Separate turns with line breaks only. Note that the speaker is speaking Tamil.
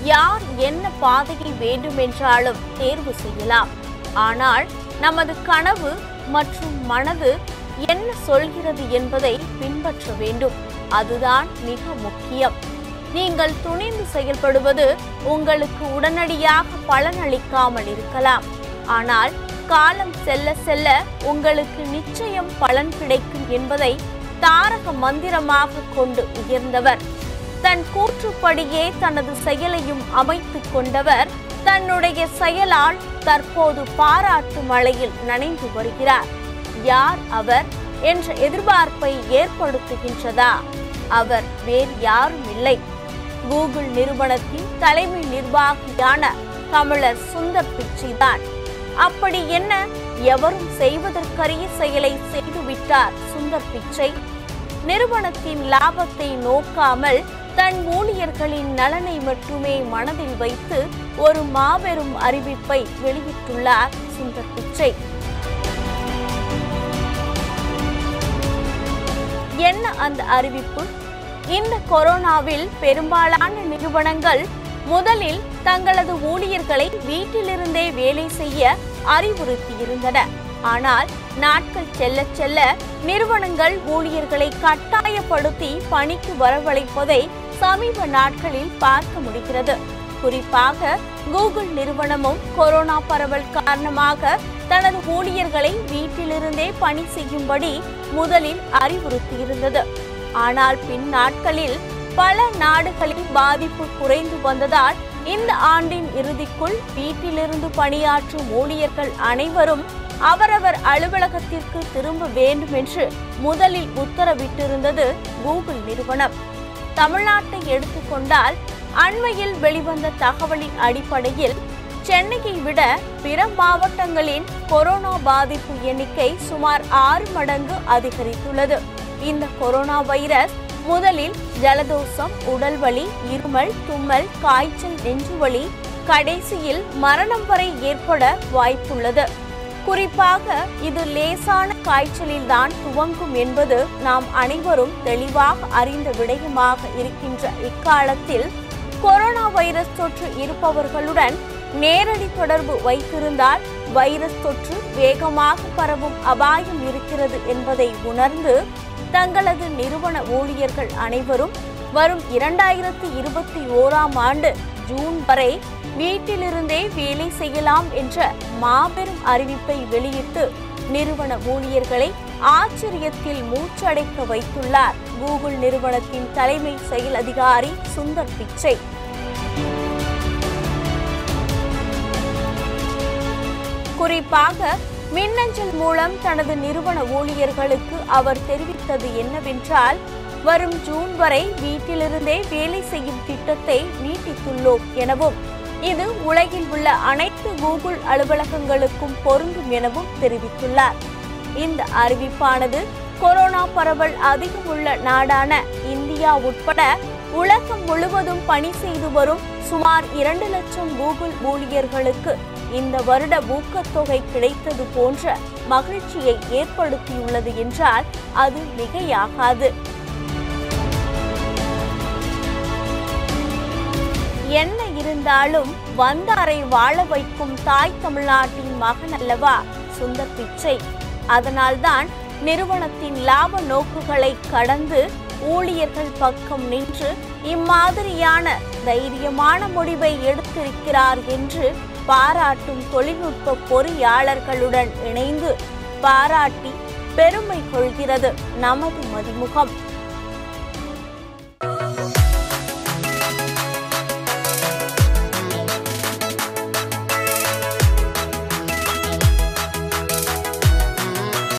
யார் என்ன பாதையை வேண்டுமென்றாலும் தேர்வு செய்யலாம் ஆனால் நமது கனவு மற்றும் மனது என்ன சொல்கிறது என்பதை பின்பற்ற வேண்டும் அதுதான் மிக முக்கியம் நீங்கள் துணிந்து செயல்படுவது உங்களுக்கு உடனடியாக பலனளிக்காமல் இருக்கலாம் ஆனால் காலம் செல்ல செல்ல உங்களுக்கு நிச்சயம் பலன் கிடைக்கும் என்பதை தாரக மந்திரமாக கொண்டு உயர்ந்தவர் தன் கூற்றுப்படியே தனது செயலையும் அமைத்துக் கொண்டவர் தன்னுடைய செயலால் தற்போது பாராட்டு மழையில் நனைந்து வருகிறார் யார் அவர் என்ற எதிர்பார்ப்பை ஏற்படுத்துகின்றதா அவர் வேறு யாரும் இல்லை கூகுள் நிறுவனத்தின் தலைமை நிர்வாகியான கமலர் சுந்தர் பிச்சைதான் அப்படி என்ன எவரும் செய்வதற்கரிய செயலை செய்துவிட்டார் சுந்தர் பிச்சை நிறுவனத்தின் லாபத்தை நோக்காமல் தன் ஊழியர்களின் நலனை மட்டுமே மனதில் வைத்து ஒரு மாபெரும் அறிவிப்பை வெளியிட்டுள்ளார் சுந்தர் பிச்சை என்ன அந்த அறிவிப்பு இந்த கொரோனாவில் பெரும்பாலான நிறுவனங்கள் முதலில் தங்களது ஊழியர்களை வீட்டிலிருந்தே வேலை செய்ய அறிவுறுத்தியிருந்தன ஆனால் நாட்கள் செல்ல செல்ல நிறுவனங்கள் ஊழியர்களை கட்டாயப்படுத்தி பணிக்கு வரவழைப்பதை சமீப நாட்களில் பார்க்க முடிகிறது குறிப்பாக கூகுள் நிறுவனமும் கொரோனா பரவல் காரணமாக தனது ஊழியர்களை வீட்டிலிருந்தே பணி செய்யும்படி முதலில் அறிவுறுத்தியிருந்தது ஆனால் பின் நாட்களில் பல நாடுகளில் பாதிப்பு குறைந்து வந்ததால் இந்த ஆண்டின் இறுதிக்குள் வீட்டிலிருந்து பணியாற்றும் ஊழியர்கள் அனைவரும் அவரவர் அலுவலகத்திற்கு திரும்ப வேண்டும் என்று முதலில் உத்தரவிட்டிருந்தது கூகுள் நிறுவனம் தமிழ்நாட்டை எடுத்துக்கொண்டால் அண்மையில் வெளிவந்த தகவலின் அடிப்படையில் சென்னையை விட பிற மாவட்டங்களின் கொரோனா பாதிப்பு எண்ணிக்கை சுமார் ஆறு மடங்கு அதிகரித்துள்ளது இந்த கொரோனா வைரஸ் முதலில் ஜலதோஷம் உடல்வலி இருமல் தும்மல் காய்ச்சல் நெஞ்சுவலி கடைசியில் மரணம் வரை ஏற்பட வாய்ப்புள்ளது குறிப்பாக இது லேசான காய்ச்சலில்தான் துவங்கும் என்பது நாம் அனைவரும் தெளிவாக அறிந்த விடயமாக இருக்கின்ற இக்காலத்தில் கொரோனா வைரஸ் தொற்று இருப்பவர்களுடன் நேரடி தொடர்பு வைத்திருந்தால் வைரஸ் தொற்று வேகமாக பரவும் அபாயம் இருக்கிறது என்பதை உணர்ந்து தங்களது நிறுவன ஊழியர்கள் அனைவரும் வரும் இரண்டாயிரத்தி இருபத்தி ஓராம் ஆண்டு ஜூன் வரை வீட்டிலிருந்தே வேலை செய்யலாம் என்ற மாபெரும் அறிவிப்பை வெளியிட்டு நிறுவன ஊழியர்களை ஆச்சரியத்தில் மூச்சடைக்க வைத்துள்ளார் கூகுள் நிறுவனத்தின் தலைமை செயல் அதிகாரி சுந்தர் பிச்சை குறிப்பாக மின்னஞ்சல் மூலம் தனது நிறுவன ஊழியர்களுக்கு அவர் தெரிவித்தது என்னவென்றால் வரும் ஜூன் வரை வீட்டிலிருந்தே வேலை செய்யும் திட்டத்தை நீட்டித்துள்ளோம் எனவும் இது உலகில் உள்ள அனைத்து கூகுள் அலுவலகங்களுக்கும் பொருந்தும் எனவும் தெரிவித்துள்ளார் இந்த அறிவிப்பானது கொரோனா பரவல் அதிகம் உள்ள நாடான இந்தியா உட்பட உலகம் முழுவதும் பணி செய்து வரும் சுமார் இரண்டு லட்சம் கூகுள் ஊழியர்களுக்கு இந்த வருட ஊக்கத்தொகை கிடைத்தது போன்ற மகிழ்ச்சியை ஏற்படுத்தியுள்ளது என்றால் அது மிகையாகாது என்ன இருந்தாலும் வந்தாரை வாழ வைக்கும் தாய் தமிழ்நாட்டின் மகன் அல்லவா சுந்தர் பிச்சை அதனால்தான் நிறுவனத்தின் லாப நோக்குகளை கடந்து ஊழியர்கள் பக்கம் நின்று இம்மாதிரியான தைரியமான முடிவை எடுத்திருக்கிறார் என்று பாராட்டும் தொழில்நுட்ப பொறியாளர்களுடன் இணைந்து பாராட்டி பெருமை கொள்கிறது நமது மதிமுகம்